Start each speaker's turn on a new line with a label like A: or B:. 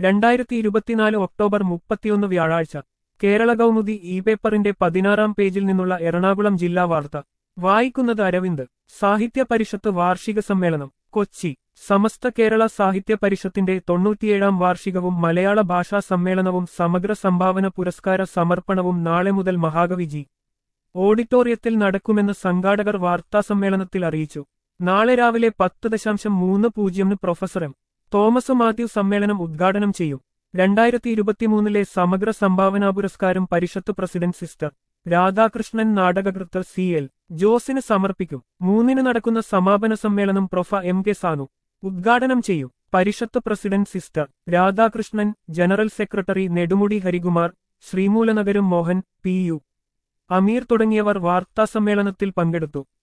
A: രണ്ടായിരത്തി ഇരുപത്തിനാല് ഒക്ടോബർ മുപ്പത്തിയൊന്ന് വ്യാഴാഴ്ച കേരള കൗമുദി ഇ പേപ്പറിന്റെ പതിനാറാം പേജിൽ നിന്നുള്ള എറണാകുളം ജില്ലാ വാർത്ത വായിക്കുന്നത് അരവിന്ദ് സാഹിത്യ പരിഷത്ത് വാർഷിക സമ്മേളനം കൊച്ചി സമസ്ത കേരള സാഹിത്യ പരിഷത്തിന്റെ തൊണ്ണൂറ്റിയേഴാം വാർഷികവും മലയാള ഭാഷാ സമ്മേളനവും സമഗ്ര സംഭാവന പുരസ്കാര സമർപ്പണവും നാളെ മുതൽ മഹാകവി ജി ഓഡിറ്റോറിയത്തിൽ നടക്കുമെന്ന് സംഘാടകർ വാർത്താസമ്മേളനത്തിൽ അറിയിച്ചു നാളെ രാവിലെ പത്ത് ദശാംശം മൂന്ന് പൂജ്യമിന് പ്രൊഫസർ എം തോമസ് മാത്യു സമ്മേളനം ഉദ്ഘാടനം ചെയ്യും രണ്ടായിരത്തി ഇരുപത്തിമൂന്നിലെ സമഗ്ര സംഭാവനാ പുരസ്കാരം പരിഷത്ത് പ്രസിഡന്റ് സിസ്റ്റർ രാധാകൃഷ്ണൻ നാടകകൃത്ത് സി എൽ ജോസിന് സമർപ്പിക്കും മൂന്നിന് നടക്കുന്ന സമാപന സമ്മേളനം പ്രൊഫ എം കെ സാനു ഉദ്ഘാടനം ചെയ്യും പരിഷത്ത് president sister Radhakrishnan general secretary Nedumudi Harikumar Sreemoolanagaram Mohan P U Ameer തുടങ്ങിയവർ വാർത്താസമ്മേളനത്തിൽ പങ്കെടുത്തു